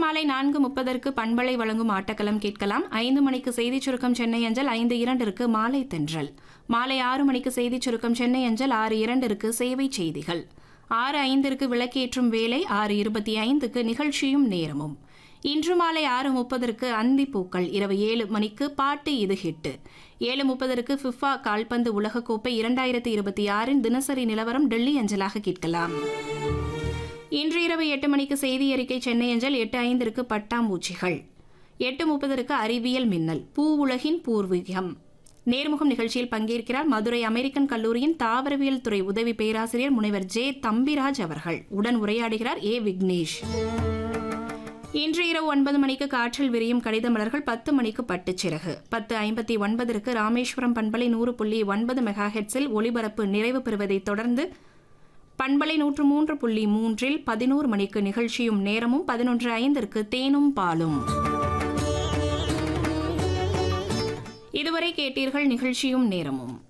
மாலை நான்கு முப்பதற்கு பண்பலை வழங்கும் ஆட்டக்களம் கேட்கலாம் ஐந்து மணிக்கு செய்திச் சுருக்கம் சென்னை அஞ்சல் ஐந்து இரண்டிற்கு மாலை தென்றல் மாலை ஆறு மணிக்கு செய்திச் சுருக்கம் சென்னை அஞ்சல் ஆறு இரண்டிற்கு சேவை செய்திகள் ஆறு ஐந்திற்கு விளக்கேற்றும் வேலை ஆறு இருபத்தி ஐந்துக்கு நிகழ்ச்சியும் நேரமும் இன்று மாலை ஆறு முப்பதற்கு அந்தி பூக்கள் இரவு ஏழு மணிக்கு பாட்டு இது ஹிட்டு ஏழு முப்பதற்கு ஃபிஃபா கால்பந்து உலகக்கோப்பை இரண்டாயிரத்தி இருபத்தி ஆறின் தினசரி நிலவரம் டெல்லி அஞ்சலாக கேட்கலாம் இன்று இரவு எட்டு மணிக்கு செய்தி அறிக்கை சென்னை அஞ்சல் எட்டு ஐந்திற்கு பட்டாம்பூச்சிகள் எட்டு முப்பதற்கு அறிவியல் மின்னல் பூ உலகின் பூர்வீகம் நேர்முகம் நிகழ்ச்சியில் பங்கேற்கிறார் மதுரை அமெரிக்கன் கல்லூரியின் தாவரவியல் துறை உதவி பேராசிரியர் முனைவர் ஜே தம்பிராஜ் அவர்கள் உடன் உரையாடுகிறார் ஏ விக்னேஷ் இன்று இரவு ஒன்பது மணிக்கு காற்றில் விரியும் கடித மலர்கள் பத்து மணிக்கு பட்டுச்சிறகு பத்து ஐம்பத்தி ஒன்பதற்கு ராமேஸ்வரம் பண்பலை நூறு புள்ளி ஒன்பது மெகா ஹெட்ஸில் ஒலிபரப்பு நிறைவு பெறுவதைத் தொடர்ந்து பண்பலை நூற்று மூன்று புள்ளி மூன்றில் பதினோரு மணிக்கு நிகழ்ச்சியும் நேரமும் பதினொன்று ஐந்திற்கு தேனும் பாலும் இதுவரை கேட்டீர்கள் நிகழ்ச்சியும் நேரமும்